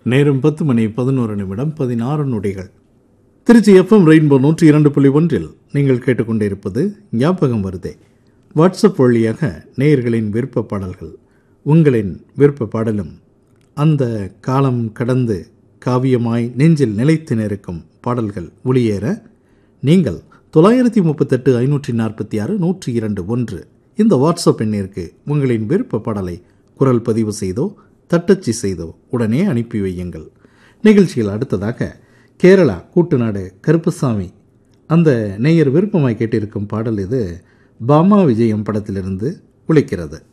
நேரம் பத்து மணி பதினோரு நிமிடம் பதினாறு நொடிகள் திருச்சி எஃப்எம் ரெயின்போ நூற்றி இரண்டு புள்ளி ஒன்றில் நீங்கள் கேட்டுக்கொண்டிருப்பது ஞாபகம் வருதே வாட்ஸ்அப் வழியாக நேயர்களின் விருப்ப பாடல்கள் உங்களின் விருப்ப பாடலும் அந்த காலம் கடந்து காவியமாய் நெஞ்சில் நிலைத்து நிற்கும் பாடல்கள் ஒளியேற நீங்கள் தொள்ளாயிரத்தி முப்பத்தெட்டு ஐநூற்றி நாற்பத்தி ஆறு நூற்றி இரண்டு ஒன்று இந்த வாட்ஸ்அப் எண்ணிற்கு உங்களின் விருப்ப பாடலை குரல் பதிவு செய்தோ தட்டச்சு செய்தோ உடனே அனுப்பி வையுங்கள் நிகழ்ச்சியில் அடுத்ததாக கேரளா கூட்டுநாடு கருப்புசாமி அந்த நேயர் விருப்பமாய் கேட்டிருக்கும் பாடல் இது பாமா விஜயம் படத்திலிருந்து ஒலிக்கிறது